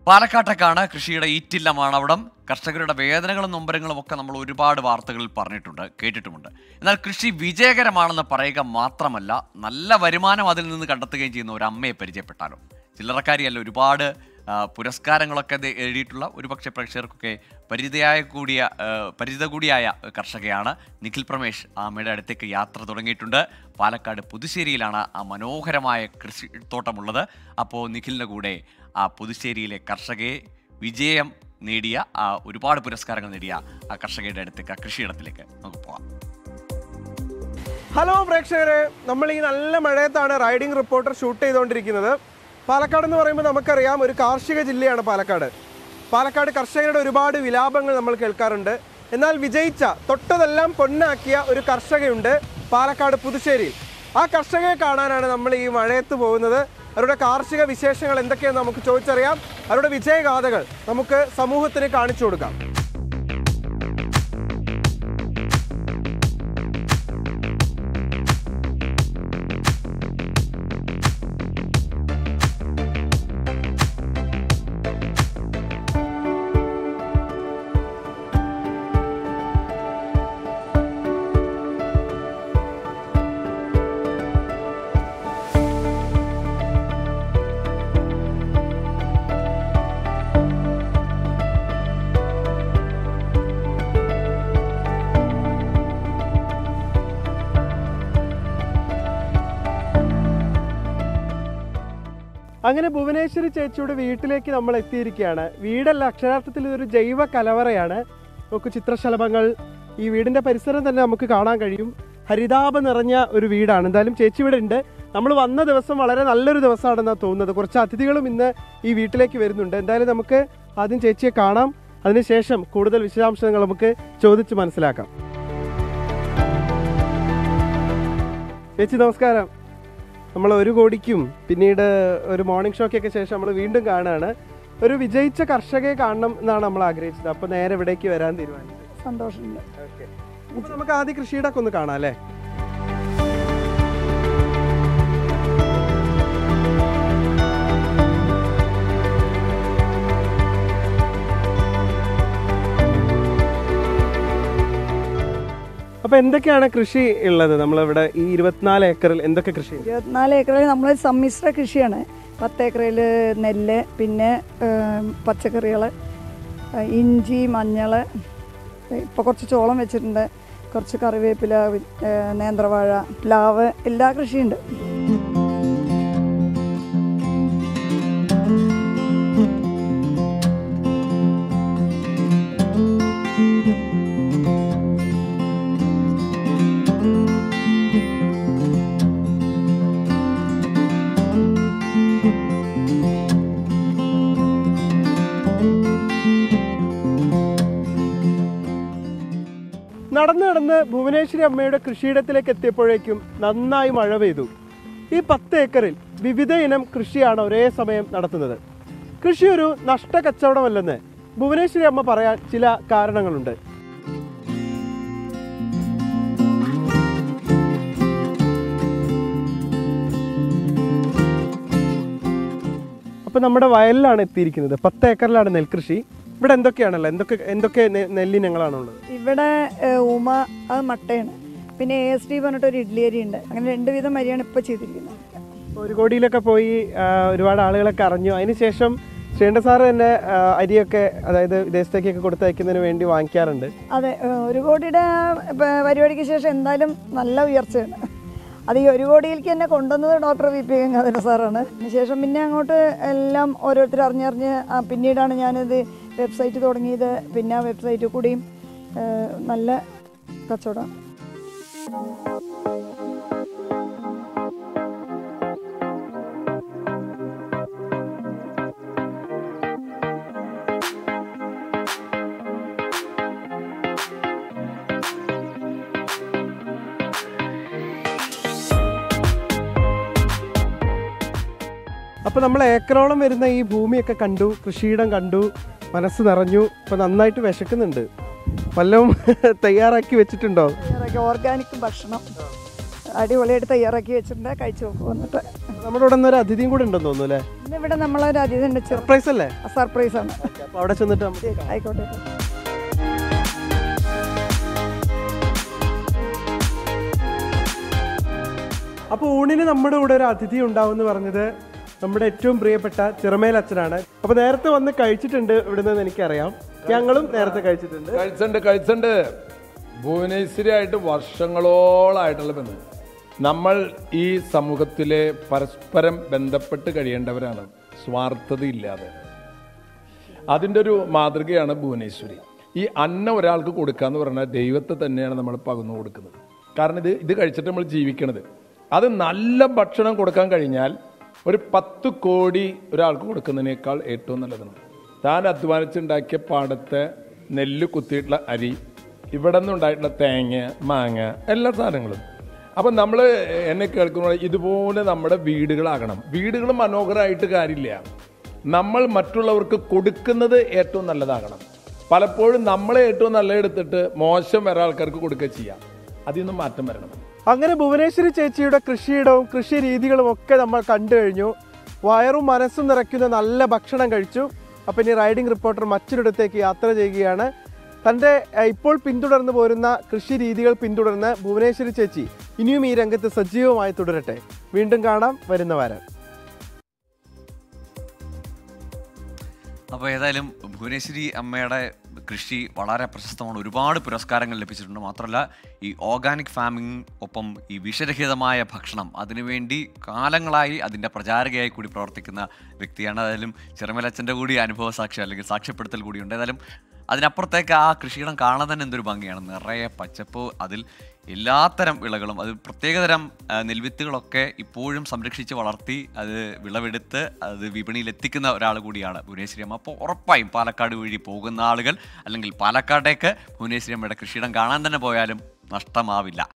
പാലക്കാട്ടേക്കാണ് കൃഷിയുടെ ഈറ്റില്ലമാണ് അവിടം കർഷകരുടെ വേദനകളും നൊമ്പരങ്ങളും ഒക്കെ നമ്മൾ ഒരുപാട് വാർത്തകളിൽ പറഞ്ഞിട്ടുണ്ട് കേട്ടിട്ടുമുണ്ട് എന്നാൽ കൃഷി വിജയകരമാണെന്ന് പറയുക മാത്രമല്ല നല്ല വരുമാനം അതിൽ നിന്ന് കണ്ടെത്തുകയും ചെയ്യുന്ന ഒരു അമ്മയെ പരിചയപ്പെട്ടാലോ ചില്ലറക്കാരിയല്ല ഒരുപാട് ആ, പുരസ്കാരങ്ങളൊക്കെ ദേ എഴുതിയിട്ടുള്ള ഒരുപക്ഷെ പ്രേക്ഷകർക്കൊക്കെ പരിചിതയായ കൂടിയ ആ, പരിചിത കൂടിയായ കർഷകയാണ് നിഖിൽ പ്രമേഷ് ആ അമ്മയുടെ അടുത്തേക്ക് യാത്ര തുടങ്ങിയിട്ടുണ്ട് പാലക്കാട് പുതുശ്ശേരിയിലാണ് ആ മനോഹരമായ കൃഷിത്തോട്ടമുള്ളത് അപ്പോൾ നിഖിലിൻ്റെ കൂടെ ആ പുതുശ്ശേരിയിലെ കർഷകയെ വിജയം നേടിയ ആ ഒരുപാട് പുരസ്കാരങ്ങൾ നേടിയ ആ കർഷകയുടെ അടുത്തേക്ക് ആ കൃഷിയിടത്തിലേക്ക് നമുക്ക് പോകാം ഹലോ പ്രേക്ഷകരെ നമ്മൾ ഈ നല്ല മഴയത്താണ് റൈഡിംഗ് റിപ്പോർട്ടർ ഷൂട്ട് ചെയ്തുകൊണ്ടിരിക്കുന്നത് പാലക്കാട് എന്ന് പറയുമ്പോൾ നമുക്കറിയാം ഒരു കാർഷിക ജില്ലയാണ് പാലക്കാട് പാലക്കാട് കർഷകരുടെ ഒരുപാട് വിലാപങ്ങൾ നമ്മൾ കേൾക്കാറുണ്ട് എന്നാൽ വിജയിച്ച തൊട്ടതെല്ലാം പൊന്നാക്കിയ ഒരു കർഷകയുണ്ട് പാലക്കാട് പുതുശ്ശേരിയിൽ ആ കർഷകയെ കാണാനാണ് നമ്മൾ ഈ മഴയത്ത് പോകുന്നത് അവരുടെ കാർഷിക വിശേഷങ്ങൾ എന്തൊക്കെയെന്ന് നമുക്ക് ചോദിച്ചറിയാം അവരുടെ വിജയഗാഥകൾ നമുക്ക് സമൂഹത്തിന് കാണിച്ചു കൊടുക്കാം അങ്ങനെ ഭുവനേശ്വരി ചേച്ചിയുടെ വീട്ടിലേക്ക് നമ്മൾ എത്തിയിരിക്കുകയാണ് വീടല്ല അക്ഷരാർത്ഥത്തിൽ ഇതൊരു ജൈവ കലവറയാണ് നമുക്ക് ചിത്രശലഭങ്ങൾ ഈ വീടിന്റെ പരിസരം തന്നെ നമുക്ക് കാണാൻ കഴിയും ഹരിതാപ നിറഞ്ഞ ഒരു വീടാണ് എന്തായാലും ചേച്ചി ഇവിടെ ഉണ്ട് നമ്മൾ വന്ന ദിവസം വളരെ നല്ലൊരു ദിവസമാണെന്നാണ് തോന്നുന്നത് കുറച്ച് അതിഥികളും ഇന്ന് ഈ വീട്ടിലേക്ക് വരുന്നുണ്ട് എന്തായാലും നമുക്ക് ആദ്യം ചേച്ചിയെ കാണാം അതിനുശേഷം കൂടുതൽ വിശദാംശങ്ങൾ നമുക്ക് ചോദിച്ച് മനസ്സിലാക്കാം ചേച്ചി നമസ്കാരം നമ്മൾ ഒരു കോടിക്കും പിന്നീട് ഒരു മോർണിംഗ് ഷോക്കൊക്കെ ശേഷം നമ്മൾ വീണ്ടും കാണുകയാണ് ഒരു വിജയിച്ച കർഷകയെ കാണണം എന്നാണ് നമ്മൾ ആഗ്രഹിച്ചത് അപ്പൊ നേരെ ഇവിടേക്ക് വരാൻ തീരുമാനിച്ചത് സന്തോഷമുണ്ട് അപ്പൊ നമുക്ക് ആദ്യം കൃഷിയുടെ ഒക്കെ ഒന്ന് കാണാം അല്ലേ അപ്പൊ എന്തൊക്കെയാണ് കൃഷി ഉള്ളത് നമ്മളിവിടെ ഈ ഇരുപത്തിനാല് ഏക്കറിൽ എന്തൊക്കെ കൃഷി ഇരുപത്തിനാല് ഏക്കറിൽ നമ്മൾ സമ്മിശ്ര കൃഷിയാണ് പത്ത് ഏക്കറിൽ നെല്ല് പിന്നെ പച്ചക്കറികൾ ഇഞ്ചി മഞ്ഞൾ ഇപ്പോൾ കുറച്ച് ചോളം വെച്ചിട്ടുണ്ട് കുറച്ച് കറിവേപ്പില വി- ഏഹ് നേന്ത്രവാഴ പ്ലാവ് എല്ലാ കൃഷിയുണ്ട് നടന്ന് നടന്ന് ഭുവനേശ്വരി അമ്മയുടെ കൃഷിയിടത്തിലേക്ക് എത്തിയപ്പോഴേക്കും നന്നായി മഴ പെയ്തു ഈ പത്ത് ഏക്കറിൽ വിവിധ ഇനം കൃഷിയാണ് ഒരേ സമയം നടത്തുന്നത് കൃഷി ഒരു നഷ്ട കച്ചവടമല്ലെന്ന് ഭുവനേശ്വരി അമ്മ പറയാൻ ചില കാരണങ്ങളുണ്ട് അപ്പൊ നമ്മുടെ വയലിലാണ് എത്തിയിരിക്കുന്നത് പത്ത് ഏക്കറിലാണ് നെൽകൃഷി ഇവിടെ എന്തൊക്കെയാണല്ലോ എന്തൊക്കെ എന്തൊക്കെ നെ- നെല്ലിനങ്ങളാണുള്ളത് ഇവിടെ ഏഹ് ഉമ അത് മട്ടയാണ് പിന്നെ എ എസ് ഡി പറഞ്ഞിട്ട് ഒരു ഇഡ്ലി അരി ഉണ്ട് അങ്ങനെ രണ്ട് വിധം അരിയാണ് ഇപ്പോൾ ചെയ്തിരിക്കുന്നത് ഒരു കോടിയിലൊക്കെ പോയി ആ, ഒരുപാട് ആളുകളൊക്കെ അറിഞ്ഞു അതിനുശേഷം ശ്രീണ്ട സാറ് തന്നെ ആ, അരിയൊക്കെ അതായത് വിദേശത്തേക്കൊക്കെ കൊടുത്തയക്കുന്നതിന് വേണ്ടി വാങ്ങിക്കാറുണ്ട് അതെ ഏഹ് ഒരു കോടിയുടെ പ- പരിപാടിക്ക് ശേഷം എന്തായാലും നല്ല ഉയർച്ചയാണ് അത് ഈ ഒരു കോടിയിലേക്ക് തന്നെ കൊണ്ടുവന്നത് ഡോക്ടർ വി പി ഗംഗാധര സാറാണ് അതിനുശേഷം പിന്നെ അങ്ങോട്ട് എല്ലാം ഓരോരുത്തർ അറിഞ്ഞറിഞ്ഞ് ആ, പിന്നീടാണ് ഞാനിത് വെബ്സൈറ്റ് തുടങ്ങിയത് പിന്നെ ആ വെബ്സൈറ്റിൽ കൂടിയും ഏഹ് നല്ല കച്ചവടമാണ് അപ്പൊ നമ്മൾ ഏക്കറോളം വരുന്ന ഈ ഭൂമിയൊക്കെ കണ്ടു കൃഷിയിടം കണ്ടു മനസ്സ് നിറഞ്ഞു ഇപ്പൊ നന്നായിട്ട് വിശക്കുന്നുണ്ട് വല്ലതും തയ്യാറാക്കി വെച്ചിട്ടുണ്ടോ ഓർഗാനിക് ഭക്ഷണം അടിപൊളിയായിട്ട് തയ്യാറാക്കി വെച്ചിട്ടുണ്ട് കഴിച്ചു നോക്കും വന്നിട്ട് നമ്മുടെ ഇവിടെ നിന്ന് ഒരു അതിഥിയും കൂടെ ഉണ്ടെന്ന് തോന്നുന്നു അല്ലേ ഇന്നിവിടെ നമ്മളൊരു അതിഥിയുണ്ട് ചെറു സർപ്രൈസ് അല്ലേ സർപ്രൈസാണ് അപ്പൊ അവിടെ ചെന്നിട്ട് നമുക്ക് ആയിക്കോട്ടെ അപ്പോൾ ഊണിന് നമ്മുടെ കൂടെ ഒരു അതിഥി ഉണ്ടാവും എന്ന് പറഞ്ഞത് നമ്മുടെ ഏറ്റവും പ്രിയപ്പെട്ട ചിറമേൽ അച്ഛനാണ് അപ്പോൾ നേരത്തെ വന്ന് കഴിച്ചിട്ടുണ്ട് ഇവിടുന്ന് എനിക്കറിയാം ഞങ്ങളും നേരത്തെ കഴിച്ചിട്ടുണ്ട് കഴിച്ചുണ്ട് കഴിച്ചുണ്ട് ഭുവനേശ്വരി ആയിട്ട് വർഷങ്ങളോളായിട്ടുള്ള ബന്ധം നമ്മൾ ഈ സമൂഹത്തിലെ പരസ്പരം ബന്ധപ്പെട്ട് കഴിയേണ്ടവരാണ് സ്വാർത്ഥതയില്ലാതെ അതിൻ്റെ ഒരു മാതൃകയാണ് ഭുവനേശ്വരി ഈ അന്ന ഒരാൾക്ക് കൊടുക്കുക എന്ന് പറഞ്ഞാൽ ദൈവത്തെ തന്നെയാണ് നമ്മൾ പകർന്നു കൊടുക്കുന്നത് കാരണം ഇത് ഇത് കഴിച്ചിട്ട് നമ്മൾ ജീവിക്കണത് അത് നല്ല ഭക്ഷണം കൊടുക്കാൻ കഴിഞ്ഞാൽ ഒരു പത്ത് കോടി ഒരാൾക്ക് കൊടുക്കുന്നതിനേക്കാൾ ഏറ്റവും നല്ലതാണ് താൻ അധ്വാനിച്ചുണ്ടാക്കിയ പാടത്തെ നെല്ല് കുത്തിയിട്ടുള്ള അരി ഇവിടെ നിന്നുണ്ടായിട്ടുള്ള തേങ്ങ മാങ്ങ എല്ലാ സാധനങ്ങളും അപ്പം നമ്മൾ എന്നെ കേൾക്കുന്ന ഇതുപോലെ നമ്മുടെ വീടുകളാകണം വീടുകൾ മനോഹരമായിട്ട് കാര്യമില്ല നമ്മൾ മറ്റുള്ളവർക്ക് കൊടുക്കുന്നത് ഏറ്റവും നല്ലതാകണം പലപ്പോഴും നമ്മളെ ഏറ്റവും നല്ല എടുത്തിട്ട് മോശം വേറെ ആൾക്കാർക്ക് കൊടുക്കുക ചെയ്യാം അതിൽ നിന്ന് മാറ്റം വരണം അങ്ങനെ ഭുവനേശ്വരി ചേച്ചിയുടെ കൃഷിയിടവും കൃഷി രീതികളും ഒക്കെ നമ്മൾ കണ്ടു കഴിഞ്ഞു വയറും മനസ്സും നിറയ്ക്കുന്ന നല്ല ഭക്ഷണം കഴിച്ചു അപ്പം ഇനി റൈഡിംഗ് റിപ്പോർട്ടർ മറ്റൊരിടത്തേക്ക് യാത്ര ചെയ്യുകയാണ് തൻ്റെ ഏഹ്, ഇപ്പോൾ പിന്തുടർന്നു പോരുന്ന കൃഷി രീതികൾ പിന്തുടർന്ന് ഭുവനേശ്വരി ചേച്ചി ഇനിയും ഈ രംഗത്ത് സജീവമായി തുടരട്ടെ വീണ്ടും കാണാം വരുന്ന വാരം അപ്പോൾ ഏതായാലും ഭുവനേശ്വരി അമ്മയുടെ കൃഷി വളരെ പ്രശസ്തമാണ് ഒരുപാട് പുരസ്കാരങ്ങൾ ലഭിച്ചിട്ടുണ്ട് മാത്രമല്ല ഈ ഓർഗാനിക് ഫാമിംഗ് ഒപ്പം ഈ വിഷരഹിതമായ ഭക്ഷണം അതിനുവേണ്ടി കാലങ്ങളായി അതിൻ്റെ പ്രചാരകയായി കൂടി പ്രവർത്തിക്കുന്ന വ്യക്തിയാണ് ഏതായാലും ചെറുമലച്ചൻ്റെ കൂടി അനുഭവ സാക്ഷി അല്ലെങ്കിൽ സാക്ഷ്യപ്പെടുത്തൽ കൂടിയുണ്ട് ഏതായാലും അതിനപ്പുറത്തേക്ക് ആ കൃഷിയിടം കാണാൻ തന്നെ എന്തൊരു ഭംഗിയാണ് നിറയെ പച്ചപ്പ് അതിൽ എല്ലാത്തരം വിളകളും അത് പ്രത്യേകതരം ആ, നെൽവിത്തുകളൊക്കെ ഇപ്പോഴും സംരക്ഷിച്ച് വളർത്തി അത് വിളവെടുത്ത് അത് വിപണിയിൽ എത്തിക്കുന്ന ഒരാൾ കൂടിയാണ് ഭുവനേശ്വരി അമ്മ അപ്പോൾ ഉറപ്പായും പാലക്കാട് വഴി പോകുന്ന ആളുകൾ അല്ലെങ്കിൽ പാലക്കാട്ടേക്ക് ഭുവനേശ്വരി അമ്മയുടെ കൃഷിയിടം കാണാൻ തന്നെ പോയാലും നഷ്ടമാവില്ല